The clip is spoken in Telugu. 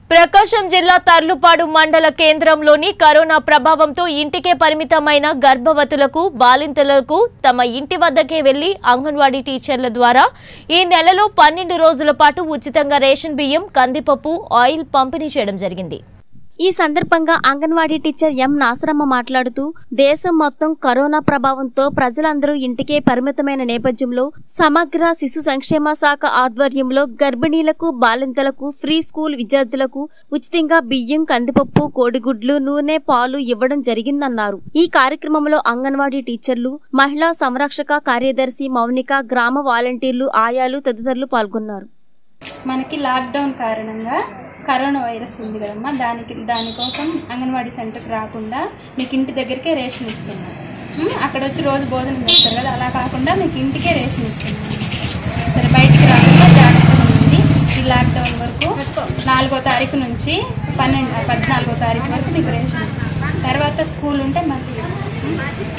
ప్రకాశం జిల్లా తర్లుపాడు మండల కేంద్రంలోని కరోనా ప్రభావంతో ఇంటికే పరిమితమైన గర్భవతులకు బాలింతలకు తమ ఇంటి వద్దకే వెళ్లి అంగన్వాడీ టీచర్ల ద్వారా ఈ నెలలో పన్నెండు రోజుల పాటు ఉచితంగా రేషన్ బియ్యం కందిపప్పు ఆయిల్ పంపిణీ చేయడం జరిగింది ఈ సందర్భంగా అంగన్వాడీ టీచర్ ఎం నాసరమ్మ మాట్లాడుతూ దేశం మొత్తం కరోనా ప్రభావంతో ప్రజలందరూ ఇంటికే పరిమితమైన నేపథ్యంలో సమగ్ర శిశు సంక్షేమ శాఖ ఆధ్వర్యంలో గర్భిణీలకు బాలింతలకు ఫ్రీ స్కూల్ విద్యార్థులకు ఉచితంగా బియ్యం కందిపప్పు కోడిగుడ్లు నూనె పాలు ఇవ్వడం జరిగిందన్నారు ఈ కార్యక్రమంలో అంగన్వాడీ టీచర్లు మహిళా సంరక్షక కార్యదర్శి మౌనిక గ్రామ వాలంటీర్లు ఆయాలు తదితరులు పాల్గొన్నారు మనకి లాక్డౌన్ కారణంగా కరోనా వైరస్ ఉంది కదమ్మా దానికి దానికోసం అంగన్వాడీ సెంటర్కి రాకుండా మీకు ఇంటి దగ్గరికే రేషన్ ఇస్తున్నాం ఉమ్, అక్కడ వచ్చి రోజు భోజనం చేస్తారు కదా అలా కాకుండా మీకు ఇంటికే రేషన్ ఇస్తున్నాం సరే బయటికి రాకుండా జాగ్రత్తగా ఉంది ఈ లాక్డౌన్ వరకు నాలుగో తారీఖు నుంచి పన్నెండు పద్నాలుగో తారీఖు వరకు మీకు రేషన్ ఇస్తాం తర్వాత స్కూల్ ఉంటే మళ్ళీ ఇస్తాం. ఉమ్,